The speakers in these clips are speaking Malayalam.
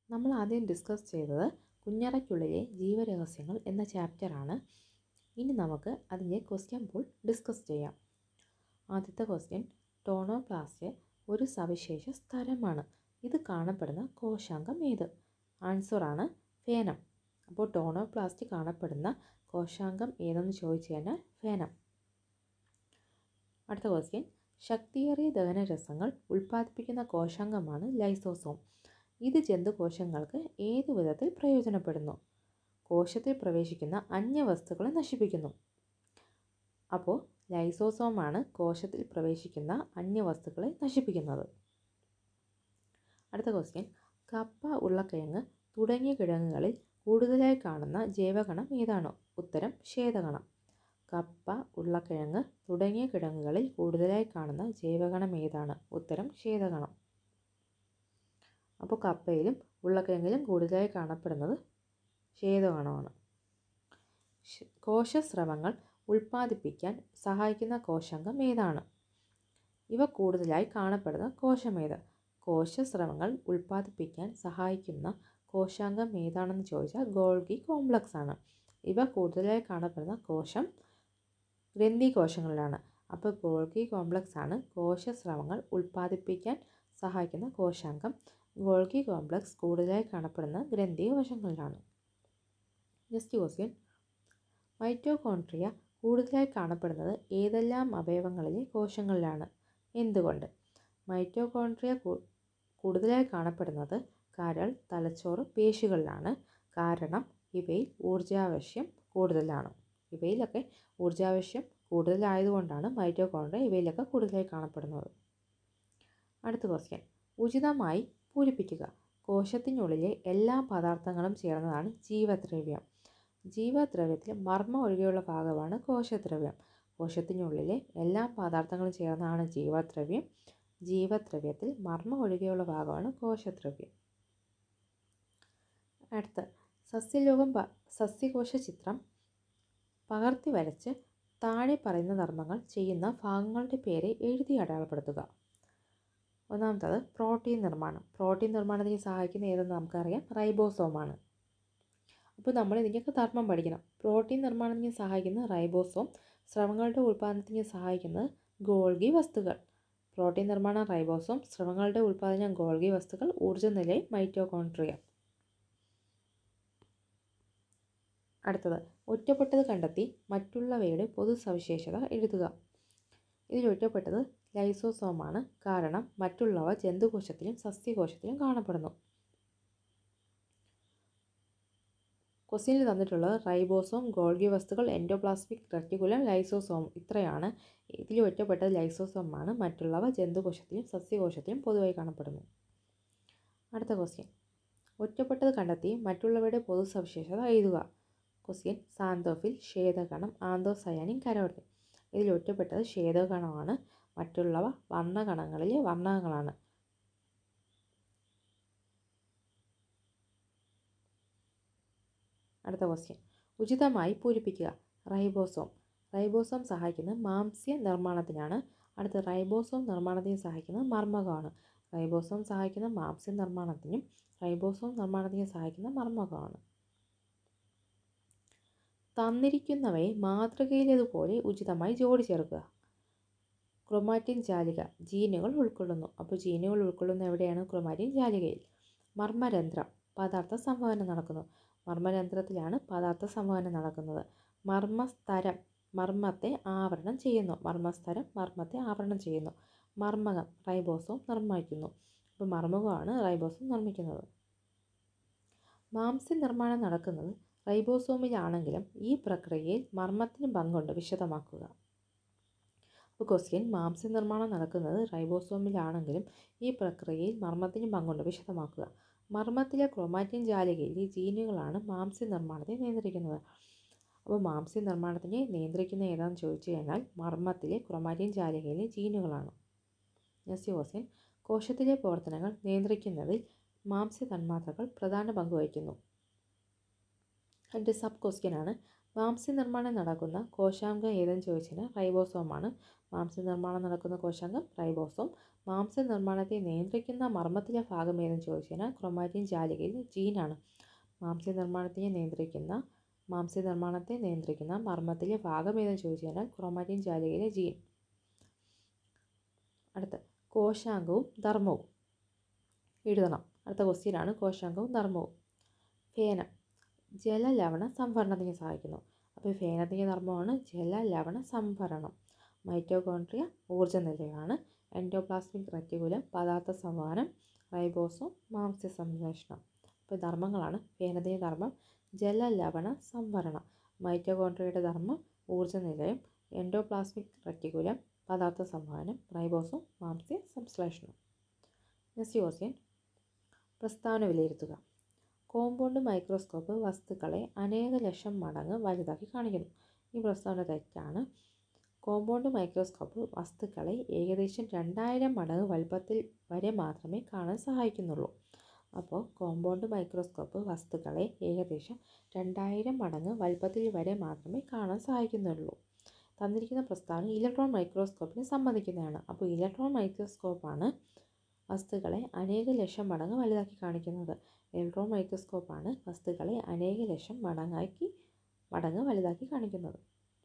നമ്മൾ ആദ്യം ഡിസ്കസ് ചെയ്തത് കുഞ്ഞറയ്ക്കുള്ളിലെ ജീവരഹസ്യങ്ങൾ എന്ന ചാപ്റ്ററാണ് ഇനി നമുക്ക് അതിൻ്റെ ക്വസ്റ്റ്യൻ പോൾ ഡിസ്കസ് ചെയ്യാം ആദ്യത്തെ ക്വസ്റ്റ്യൻ ടോണോപ്ലാസ്റ്റ് ഒരു സവിശേഷ സ്ഥലമാണ് ഇത് കാണപ്പെടുന്ന കോശാംഗം ഏത് ആൻസറാണ് ഫേനം അപ്പോൾ ടോണോപ്ലാസ്റ്റ് കാണപ്പെടുന്ന കോശാംഗം ഏതെന്ന് ചോദിച്ചു കഴിഞ്ഞാൽ ഫേനം അടുത്ത ക്വസ്റ്റ്യൻ ശക്തിയേറിയ ദഹനരസങ്ങൾ ഉൽപ്പാദിപ്പിക്കുന്ന കോശാംഗമാണ് ലൈസോസോം ഇത് ജന്തുകോശങ്ങൾക്ക് ഏതു വിധത്തിൽ പ്രയോജനപ്പെടുന്നു കോശത്തിൽ പ്രവേശിക്കുന്ന അന്യവസ്തുക്കളെ നശിപ്പിക്കുന്നു അപ്പോൾ ലൈസോസോമാണ് കോശത്തിൽ പ്രവേശിക്കുന്ന അന്യവസ്തുക്കളെ നശിപ്പിക്കുന്നത് അടുത്ത ക്വസ്റ്റ്യൻ കപ്പ ഉരുളക്കിഴങ്ങ് തുടങ്ങിയ കിഴങ്ങുകളിൽ കൂടുതലായി കാണുന്ന ജൈവകണം ഏതാണ് ഉത്തരം ശ്വേതകണം കപ്പ ഉരുളക്കിഴങ്ങ് തുടങ്ങിയ കിഴങ്ങുകളിൽ കൂടുതലായി കാണുന്ന ജൈവകണം ഏതാണ് ഉത്തരം ശ്വേതകണം അപ്പോൾ കപ്പയിലും ഉരുളക്കിഴങ്ങിലും കൂടുതലായി കാണപ്പെടുന്നത് ശ്വേതകണമാണ് കോശസ്രവങ്ങൾ ഉൽപ്പാദിപ്പിക്കാൻ സഹായിക്കുന്ന കോശാംഗം ഏതാണ് ഇവ കൂടുതലായി കാണപ്പെടുന്ന കോശമേത് കോശസ്രവങ്ങൾ ഉൽപ്പാദിപ്പിക്കാൻ സഹായിക്കുന്ന കോശാംഗം ഏതാണെന്ന് ചോദിച്ചാൽ ഗോൾഗി കോംപ്ലക്സ് ആണ് ഇവ കൂടുതലായി കാണപ്പെടുന്ന കോശം ഗ്രന്ഥി കോശങ്ങളിലാണ് അപ്പോൾ ഗോൾഗി കോംപ്ലക്സ് ആണ് കോശസ്രവങ്ങൾ ഉൽപ്പാദിപ്പിക്കാൻ സഹായിക്കുന്ന കോശാംഗം ഗോൾഗി കോംപ്ലക്സ് കൂടുതലായി കാണപ്പെടുന്ന ഗ്രന്ഥി കോശങ്ങളിലാണ് നെക്സ്റ്റ് ക്വസ്റ്റ്യൻ മൈറ്റോകോൺട്രിയ കൂടുതലായി കാണപ്പെടുന്നത് ഏതെല്ലാം അവയവങ്ങളിലെ കോശങ്ങളിലാണ് എന്തുകൊണ്ട് മൈറ്റോകോൺട്രിയ കൂടുതലായി കാണപ്പെടുന്നത് കരൾ തലച്ചോറ് പേശികളിലാണ് കാരണം ഇവയിൽ ഊർജാവശ്യം കൂടുതലാണ് ഇവയിലൊക്കെ ഊർജാവശ്യം കൂടുതലായതുകൊണ്ടാണ് മൈറ്റോകോൺട്രിയ ഇവയിലൊക്കെ കൂടുതലായി കാണപ്പെടുന്നത് അടുത്ത ക്വസ്റ്റ്യൻ ഉചിതമായി പൂരിപ്പിക്കുക കോശത്തിനുള്ളിലെ എല്ലാ പദാർത്ഥങ്ങളും ചേർന്നതാണ് ജീവദ്രവ്യം ജീവദ്രവ്യത്തിൽ മർമ്മം ഒഴികെയുള്ള ഭാഗമാണ് കോശദ്രവ്യം കോശത്തിനുള്ളിലെ എല്ലാ പദാർത്ഥങ്ങളും ചേർന്നതാണ് ജീവദ്രവ്യം ജീവദ്രവ്യത്തിൽ മർമ്മം ഒഴികെയുള്ള ഭാഗമാണ് കോശദ്രവ്യം അടുത്ത് സസ്യലോകം സസ്യകോശ ചിത്രം പകർത്തി വരച്ച് താഴെ പറയുന്ന ധർമ്മങ്ങൾ ചെയ്യുന്ന ഭാഗങ്ങളുടെ പേര് എഴുതി അടയാളപ്പെടുത്തുക ഒന്നാമത്തത് പ്രോട്ടീൻ നിർമ്മാണം പ്രോട്ടീൻ നിർമ്മാണത്തിന് സഹായിക്കുന്ന ഏതെന്ന് നമുക്കറിയാം റൈബോസോമാണ് അപ്പോൾ നമ്മൾ ഇതിൻ്റെയൊക്കെ ധർമ്മം പഠിക്കണം പ്രോട്ടീൻ നിർമ്മാണത്തിന് സഹായിക്കുന്ന റൈബോസോം സ്രവങ്ങളുടെ ഉൽപ്പാദനത്തിന് സഹായിക്കുന്നത് ഗോൾഗി വസ്തുക്കൾ പ്രോട്ടീൻ നിർമ്മാണം റൈബോസോം സ്രവങ്ങളുടെ ഉൽപ്പാദനം ഗോൾഗി വസ്തുക്കൾ ഊർജ്ജ നിലയിൽ മൈറ്റോകോൺട്രിയ അടുത്തത് ഒറ്റപ്പെട്ടത് കണ്ടെത്തി മറ്റുള്ളവയുടെ പൊതു സവിശേഷത എഴുതുക ഇതിൽ ഒറ്റപ്പെട്ടത് ലൈസോസോമാണ് കാരണം മറ്റുള്ളവ ജന്തുകോശത്തിലും സസ്യകോശത്തിലും കാണപ്പെടുന്നു ക്വസ്റ്റ്യനിൽ തന്നിട്ടുള്ളത് റൈബോസോം ഗോൾഗി വസ്തുക്കൾ എൻഡോപ്ലാസ്മിക് റെറ്റിക്കുലം ലൈസോസോം ഇത്രയാണ് ഇതിൽ ഒറ്റപ്പെട്ടത് ലൈസോസോമാണ് മറ്റുള്ളവ ജന്തുകോശത്തിലും സസ്യകോശത്തിലും പൊതുവായി കാണപ്പെടുന്നു അടുത്ത ക്വസ്റ്റ്യൻ ഒറ്റപ്പെട്ടത് കണ്ടെത്തി മറ്റുള്ളവയുടെ പൊതു സവിശേഷത എഴുതുക ക്വസ്റ്റ്യൻ സാന്തോഫിൽ ശ്വേതകണം ആന്തോസയാനിൻ കരോട്ടിൻ ഇതിൽ ഒറ്റപ്പെട്ടത് ശ്വേതകണമാണ് മറ്റുള്ളവ വർണ്ണകണങ്ങളിലെ വർണ്ണകങ്ങളാണ് അടുത്ത ക്വസ്റ്റ്യൻ ഉചിതമായി പൂരിപ്പിക്കുക റൈബോസോം റൈബോസോം സഹായിക്കുന്നത് മാംസ്യ നിർമ്മാണത്തിനാണ് അടുത്ത റൈബോസോം നിർമ്മാണത്തിന് സഹായിക്കുന്നത് മർമ്മകമാണ് റൈബോസോം സഹായിക്കുന്ന മാംസ്യ നിർമ്മാണത്തിനും റൈബോസോം നിർമ്മാണത്തിന് സഹായിക്കുന്ന മർമ്മകമാണ് തന്നിരിക്കുന്നവയെ മാതൃകയിലേതുപോലെ ഉചിതമായി ജോഡി ചേർക്കുക ക്രൊമാറ്റിൻ ജാലിക ജീനുകൾ ഉൾക്കൊള്ളുന്നു അപ്പോൾ ജീനുകൾ ഉൾക്കൊള്ളുന്ന എവിടെയാണ് ക്രൊമാറ്റിൻ ജാലികയിൽ മർമ്മരന്ധ്രം പദാർത്ഥ സംവഹനം നടക്കുന്നു മർമ്മരന്ധ്രത്തിലാണ് പദാർത്ഥ സംവഹനം നടക്കുന്നത് മർമ്മസ്തരം മർമ്മത്തെ ആവരണം ചെയ്യുന്നു മർമ്മസ്തരം മർമ്മത്തെ ആവരണം ചെയ്യുന്നു മർമ്മകം റൈബോസോം നിർമ്മിക്കുന്നു അപ്പോൾ മർമ്മകമാണ് റൈബോസോം നിർമ്മിക്കുന്നത് മാംസ്യ നിർമ്മാണം നടക്കുന്നത് റൈബോസോമിലാണെങ്കിലും ഈ പ്രക്രിയയിൽ മർമ്മത്തിന് പങ്കുണ്ട് വിശദമാക്കുക അപ്പോൾ ക്വസ്റ്റ്യൻ മാംസ്യ നിർമ്മാണം നടക്കുന്നത് റൈബോസോമിലാണെങ്കിലും ഈ പ്രക്രിയയിൽ മർമ്മത്തിന് പങ്കുണ്ട് വിശദമാക്കുക മർമ്മത്തിലെ ക്രോമാറ്റിൻ ജാലികയിലെ ജീനുകളാണ് മാംസ്യ നിർമ്മാണത്തെ നിയന്ത്രിക്കുന്നത് അപ്പോൾ മാംസ്യ നിർമ്മാണത്തിനെ നിയന്ത്രിക്കുന്ന ഏതാണെന്ന് ചോദിച്ചു കഴിഞ്ഞാൽ മർമ്മത്തിലെ ക്രോമാറ്റിൻ ജാലികയിലെ ജീനുകളാണ് നെക്സ്റ്റ് ക്വസ്റ്റ്യൻ കോശത്തിലെ പ്രവർത്തനങ്ങൾ നിയന്ത്രിക്കുന്നതിൽ മാംസ്യ തന്മാത്രകൾ പ്രധാന പങ്ക് വഹിക്കുന്നു അതിൻ്റെ സബ് ക്വസ്റ്റ്യനാണ് മാംസ്യ നിർമ്മാണം നടക്കുന്ന കോശാംഗം ഏതെന്ന് ചോദിച്ചാൽ റൈബോസോമാണ് മാംസ്യ നിർമ്മാണം നടക്കുന്ന കോശാംഗം റൈബോസോം മാംസ നിർമ്മാണത്തെ നിയന്ത്രിക്കുന്ന മർമ്മത്തിലെ ഭാഗം ഏതെന്ന് ചോദിച്ചു കഴിഞ്ഞാൽ ക്രൊമാറ്റിൻ ജാലികയിലെ ജീനാണ് മാംസ്യ നിർമ്മാണത്തെ നിയന്ത്രിക്കുന്ന മാംസ്യ നിർമ്മാണത്തെ നിയന്ത്രിക്കുന്ന മർമ്മത്തിലെ ഭാഗം ഏതെന്ന് ചോദിച്ചു കഴിഞ്ഞാൽ ക്രൊമാറ്റിൻ ജാലികയിലെ ജീൻ അടുത്ത കോശാംഗവും ധർമ്മവും എഴുതണം അടുത്ത ക്വസ്റ്റ്യനാണ് കോശാംഗവും ധർമ്മവും ഫേനം ജലലവണ സംഭരണത്തിന് സഹായിക്കുന്നു അപ്പോൾ ഫേനത്തിൻ്റെ ധർമ്മമാണ് ജലലവണ സംഭരണം മൈറ്റോകോൺട്രിയ ഊർജ്ജ നിലയാണ് എൻഡോപ്ലാസ്മിക് റെറ്റികുലം പദാർത്ഥ സംവഹനം റൈബോസോം മാംസ്യ സംശ്ലേഷണം അപ്പോൾ ധർമ്മങ്ങളാണ് ഫേനത്തിൻ്റെ ധർമ്മം ജലലവണ സംഭരണം മൈറ്റോകോൺട്രിയയുടെ ധർമ്മം ഊർജ്ജ നിലയം എൻഡോപ്ലാസ്മിക് റെറ്റികുലം പദാർത്ഥ സംവഹനം റൈബോസോം മാംസ്യ സംശ്ലേഷണം നെക്സ്റ്റ് ക്വസ്റ്റ്യൻ പ്രസ്താവന വിലയിരുത്തുക കോമ്പൗണ്ട് മൈക്രോസ്കോപ്പ് വസ്തുക്കളെ അനേക ലക്ഷം മടങ്ങ് വലുതാക്കി കാണിക്കുന്നു ഈ പ്രസ്താവന തെറ്റാണ് കോമ്പൗണ്ട് മൈക്രോസ്കോപ്പ് വസ്തുക്കളെ ഏകദേശം രണ്ടായിരം മടങ്ങ് വലുപ്പത്തിൽ വരെ മാത്രമേ കാണാൻ സഹായിക്കുന്നുള്ളൂ അപ്പോൾ കോമ്പൗണ്ട് മൈക്രോസ്കോപ്പ് വസ്തുക്കളെ ഏകദേശം രണ്ടായിരം മടങ്ങ് വലുപ്പത്തിൽ വരെ മാത്രമേ കാണാൻ സഹായിക്കുന്നുള്ളൂ തന്നിരിക്കുന്ന പ്രസ്താവന ഇലക്ട്രോൺ മൈക്രോസ്കോപ്പിനെ സംബന്ധിക്കുന്നതാണ് അപ്പോൾ ഇലക്ട്രോൺ മൈക്രോസ്കോപ്പാണ് വസ്തുക്കളെ അനേക ലക്ഷം മടങ്ങ് വലുതാക്കി കാണിക്കുന്നത് ഇലക്ട്രോൺ മൈക്രോസ്കോപ്പാണ് വസ്തുക്കളെ അനേക ലക്ഷം മടങ്ങാക്കി മടങ്ങ് വലുതാക്കി കാണിക്കുന്നത്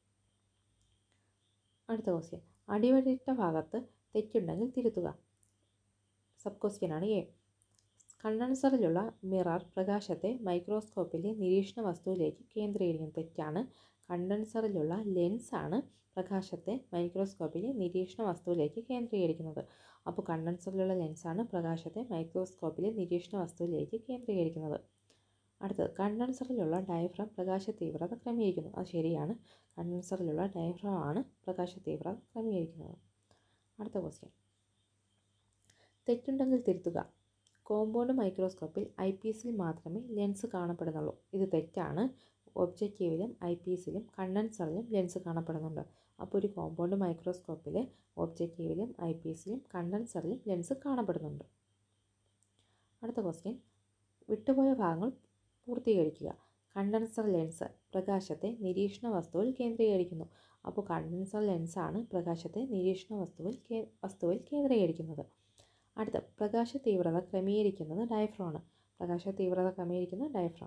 അടുത്ത ക്വസ്റ്റ്യൻ അടിവരയിട്ട ഭാഗത്ത് തെറ്റുണ്ടെങ്കിൽ തിരുത്തുക സബ് ക്വസ്റ്റ്യനാണ് എ കണ്ടൻസറിലുള്ള മിറർ പ്രകാശത്തെ മൈക്രോസ്കോപ്പിലെ നിരീക്ഷണ വസ്തുവിലേക്ക് കേന്ദ്രീകരിക്കും തെറ്റാണ് കണ്ടൻസറിലുള്ള ലെൻസാണ് പ്രകാശത്തെ മൈക്രോസ്കോപ്പിലെ നിരീക്ഷണ വസ്തുവിലേക്ക് കേന്ദ്രീകരിക്കുന്നത് അപ്പോൾ കണ്ടൻസറിലുള്ള ലെൻസാണ് പ്രകാശത്തെ മൈക്രോസ്കോപ്പിലെ നിരീക്ഷണ വസ്തുവിലേക്ക് കേന്ദ്രീകരിക്കുന്നത് അടുത്തത് കണ്ടൻസറിലുള്ള ഡയഫ്രം പ്രകാശ തീവ്രത ക്രമീകരിക്കുന്നു അത് ശരിയാണ് കണ്ടൻസറിലുള്ള ഡയഫ്രം ആണ് പ്രകാശ തീവ്രത ക്രമീകരിക്കുന്നത് അടുത്ത ക്വസ്റ്റ്യൻ തെറ്റുണ്ടെങ്കിൽ തിരുത്തുക കോമ്പൗണ്ട് മൈക്രോസ്കോപ്പിൽ ഐ പീസിൽ മാത്രമേ ലെൻസ് കാണപ്പെടുന്നുള്ളൂ ഇത് തെറ്റാണ് ഒബ്ജക്റ്റീവിലും ഐ പീസിലും കണ്ടൻസറിലും ലെൻസ് കാണപ്പെടുന്നുണ്ട് അപ്പോൾ ഒരു കോമ്പൗണ്ട് മൈക്രോസ്കോപ്പിൽ ഒബ്ജക്റ്റീവിലും ഐ പീസിലും കണ്ടൻസറിലും ലെൻസ് കാണപ്പെടുന്നുണ്ട് അടുത്ത ക്വസ്റ്റ്യൻ വിട്ടുപോയ ഭാഗങ്ങൾ പൂർത്തീകരിക്കുക കണ്ടൻസർ ലെൻസ് പ്രകാശത്തെ നിരീക്ഷണ വസ്തുവിൽ കേന്ദ്രീകരിക്കുന്നു അപ്പോൾ കണ്ടൻസർ ലെൻസാണ് പ്രകാശത്തെ നിരീക്ഷണ വസ്തുവിൽ കേ വസ്തുവിൽ കേന്ദ്രീകരിക്കുന്നത് അടുത്ത പ്രകാശ തീവ്രത ക്രമീകരിക്കുന്നത് ഡയഫ്രമാണ് പ്രകാശ തീവ്രത ക്രമീകരിക്കുന്നത് ഡയഫ്രം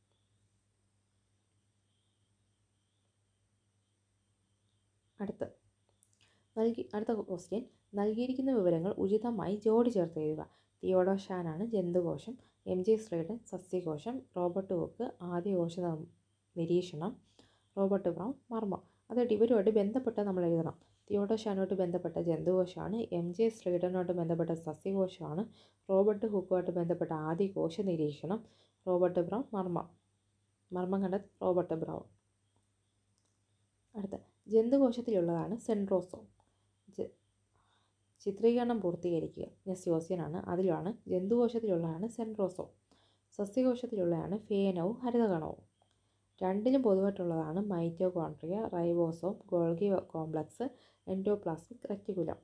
അടുത്ത് നൽകി അടുത്ത ക്വസ്റ്റ്യൻ നൽകിയിരിക്കുന്ന വിവരങ്ങൾ ഉചിതമായി ജോഡി ചേർത്ത് എഴുതുക തിയോഡോ ഷാനാണ് ജന്തുകോശം എം ജി ശ്രീഡൻ സസ്യകോശം റോബർട്ട് ഹുക്ക് ആദ്യ കോശ നിരീക്ഷണം റോബർട്ട് ബ്രൗൺ മർമ്മം അതായത് ഇവരുമായിട്ട് ബന്ധപ്പെട്ട് നമ്മൾ എഴുതണം തിയോഡോ ഷാനുമായിട്ട് ബന്ധപ്പെട്ട ജന്തുകോശമാണ് എം ജെ ശ്രീഡനുമായിട്ട് ബന്ധപ്പെട്ട സസ്യകോശമാണ് റോബർട്ട് ഹുക്കുമായിട്ട് ബന്ധപ്പെട്ട ആദ്യ കോശ നിരീക്ഷണം റോബർട്ട് ബ്രൗൺ മർമ്മം മർമ്മം കണ്ടത് റോബർട്ട് ബ്രൗൺ അടുത്ത ജന്തുകോശത്തിലുള്ളതാണ് സെൻട്രോസോം ചിത്രീകരണം പൂർത്തീകരിക്കുക നെസ്യോസ്യനാണ് അതിലാണ് ജന്തുകോശത്തിലുള്ളതാണ് സെൻട്രോസോം സസ്യകോശത്തിലുള്ളതാണ് ഫേനവും ഹരിതകണവും രണ്ടിലും പൊതുവായിട്ടുള്ളതാണ് mitochondria ribosome Golgi complex endoplasmic reticulum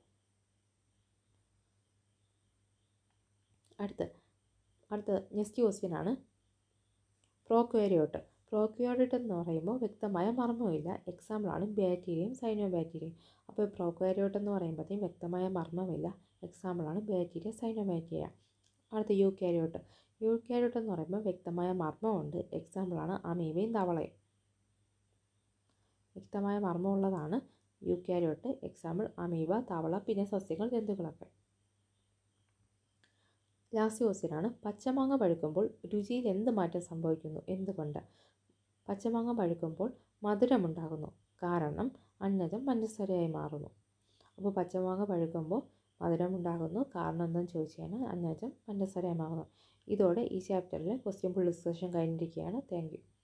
അടുത്ത് അടുത്ത നെക്സ്റ്റ് ക്വസ്റ്റ്യനാണ് പ്രോക്വേരിയോട്ട് പ്രോക്യോറിട്ട് എന്ന് പറയുമ്പോൾ വ്യക്തമായ മർമ്മമില്ല എക്സാമ്പിളാണ് ബാക്ടീരിയയും സൈനോ ബാക്ടീരിയയും അപ്പോൾ പ്രോക്വാരിയോട്ട് എന്ന് പറയുമ്പോഴത്തേക്കും വ്യക്തമായ മർമ്മമില്ല എക്സാമ്പിളാണ് ബാക്ടീരിയ സൈനോ ബാക്ടീരിയ അടുത്ത യു ക്യാരിയോട്ട് യു ക്യാരിയോട്ട് എന്ന് പറയുമ്പോൾ വ്യക്തമായ മർമ്മമുണ്ട് എക്സാമ്പിളാണ് അമീബയും തവളയും വ്യക്തമായ മർമ്മമുള്ളതാണ് യു ക്യാരിയോട്ട് എക്സാമ്പിൾ അമീബ തവള പിന്നെ സസ്യങ്ങൾ ജന്തുക്കളൊക്കെ ലാസ്റ്റ് ക്വസ്റ്റ്യനാണ് പച്ചമാങ്ങ പഴുക്കുമ്പോൾ രുചിയിൽ എന്ത് മാറ്റം സംഭവിക്കുന്നു എന്തുകൊണ്ട് പച്ചമാങ്ങ പഴുക്കുമ്പോൾ മധുരമുണ്ടാകുന്നു കാരണം അന്നജം പഞ്ചസാരയായി മാറുന്നു അപ്പോൾ പച്ചമാങ്ങ പഴുക്കുമ്പോൾ മധുരമുണ്ടാകുന്നു കാരണം എന്താണെന്ന് ചോദിച്ചു കഴിഞ്ഞാൽ അന്നജം പഞ്ചസാരയായി മാറുന്നു ഇതോടെ ഈ ചാപ്റ്ററിലെ ക്വസ്റ്റ്യൻ ഫുൾ ഡിസ്കഷൻ കഴിഞ്ഞിരിക്കുകയാണ് താങ്ക് യു